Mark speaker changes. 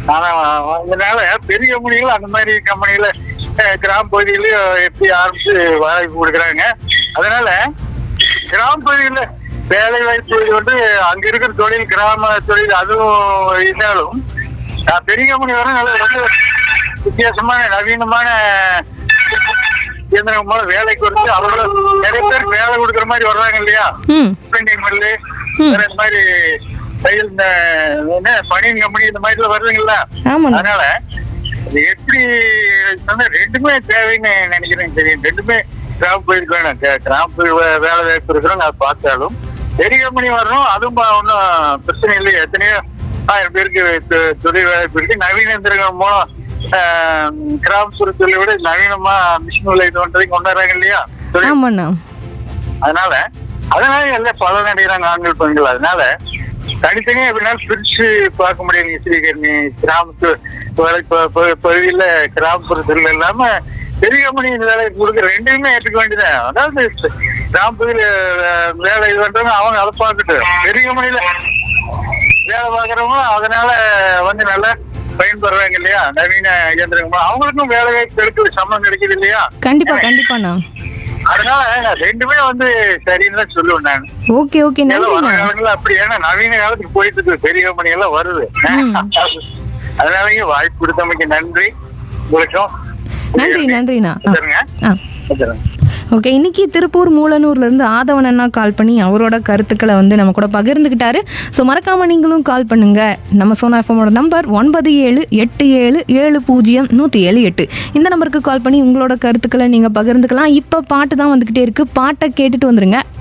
Speaker 1: ஆனா அதனால பெரிய கம்பெனிகள் அந்த மாதிரி கம்பெனியில அஹ், கிராம பகுதியிலயும் எப்படி ஆரம்பிச்சு வாய்ப்பு கொடுக்குறாங்க அதனால கிராம பகுதியில வேலை வாய்ப்பு வந்து அங்க இருக்கிற தொழில் கிராம தொழில் அதுவும் இருந்தாலும் அஹ், பெரிய கம்பெனி வர நல்ல ரொம்ப வித்தியாசமான நவீனமான இயந்திரம் மூலம் வேலைக்கு வந்து அவ்வளவு நிறைய பேருக்கு வேலை கொடுக்குற மாதிரி வர்றாங்க இல்லையா
Speaker 2: ம்
Speaker 1: பிரிண்டிங் மில்லு வேற இந்த மாதிரி தையல் இந்த என்ன பனியன் கம்பெனி இந்த மாதிரி எல்லாம் வருதுங்களா
Speaker 2: ஆமாண்ணா
Speaker 1: அதனால அது எப்படி சொன்னா ரெண்டுமே தேவைன்னு நினைக்கிறேன் சரி ரெண்டுமே கிராம பகுதிக்கு வேணும் கே- கிராம பகுதி வே- வேலை வாய்ப்பு இருக்கிறவங்க அதை பார்த்தாலும் பெரிய கம்பெனி வரணும் அதுவும் ஒன்றும் பிரச்சனை இல்லை எத்தனையோ ஆயிரம் பேருக்கு தொ- தொழில் வாய்ப்பு இருக்கு நவீன இயந்திரங்கள் மூலம் ஆஹ், கிராமப்புற தொழிலை விட நவீனமா மிஷின் உள்ள இது பண்றதையும் கொண்டு வராங்க இல்லையா தொழில்
Speaker 2: ஆமாண்ணா
Speaker 1: அதனால அதனால எல்லாம் பலன் அடைகிறாங்க ஆண்கள் பெண்கள் அதனால தனித்தனியா எப்படினாலும் பிரிச்சு பார்க்க முடியாது ஸ்ரீகரணி கிராமத்து வேலை ப- ப- பகுதியில கிராமப்புறத்துல இல்லாம பெரிய கம்பெனி இந்த வேலையை கொடுக்க ரெண்டையுமே ஏற்றுக்க வேண்டியதான் அதாவது கிராமப்பகுதியில அஹ், வேலை இது பண்றவங்க அவங்க அதை பார்க்கட்டும் பெரிய கம்பெனியில வேலை பார்க்கறவங்க அதனால வந்து நல்லா பயன்படுறாங்க இல்லையா நவீன இயந்திரங்கள் அவங்களுக்கும் வேலை வாய்ப்பு கிடைக்குது சம்பளம் கிடைக்குது இல்லையா
Speaker 2: கண்டிப்பா கண்டிப்பாண்ணா
Speaker 1: அதனால நான் ரெண்டுமே வந்து சரின்னு தான் சொல்லுவேன் நான்
Speaker 2: ஓகே ஓகே
Speaker 1: ஏன்னா வர
Speaker 2: நன்றிண்ணா
Speaker 1: காலங்கள்ல அப்படி ஏன்னா நவீன காலத்துக்கு போயிட்டு இருக்கு பெரிய கம்பெனி எல்லாம் வருது
Speaker 2: ம்.
Speaker 1: அதனாலயே வாய்ப்பு கொடுத்தமைக்கு நன்றி உங்களுக்கும்
Speaker 2: நன்றி நன்றிண்ணா ஆ
Speaker 1: வச்சிருங்க.
Speaker 2: ஆ
Speaker 1: வச்சிருங்க.
Speaker 2: ஓகே இன்னைக்கு திருப்பூர் மூலனூர்ல இருந்து ஆதவன் அண்ணா கால் பண்ணி அவரோட கருத்துக்களை வந்து நம்ம கூட பகிர்ந்துக்கிட்டாரு ஸோ மறக்காம நீங்களும் கால் பண்ணுங்க நம்ம சோனா எஃப்எம்மோட நம்பர் ஒன்பது ஏழு எட்டு ஏழு ஏழு பூஜ்ஜியம் நூற்றி ஏழு எட்டு இந்த நம்பருக்கு கால் பண்ணி உங்களோட கருத்துக்களை நீங்கள் பகிர்ந்துக்கலாம் இப்போ பாட்டு தான் வந்துக்கிட்டே இருக்கு பாட்டை கேட்டுட்டு வந்துருங்க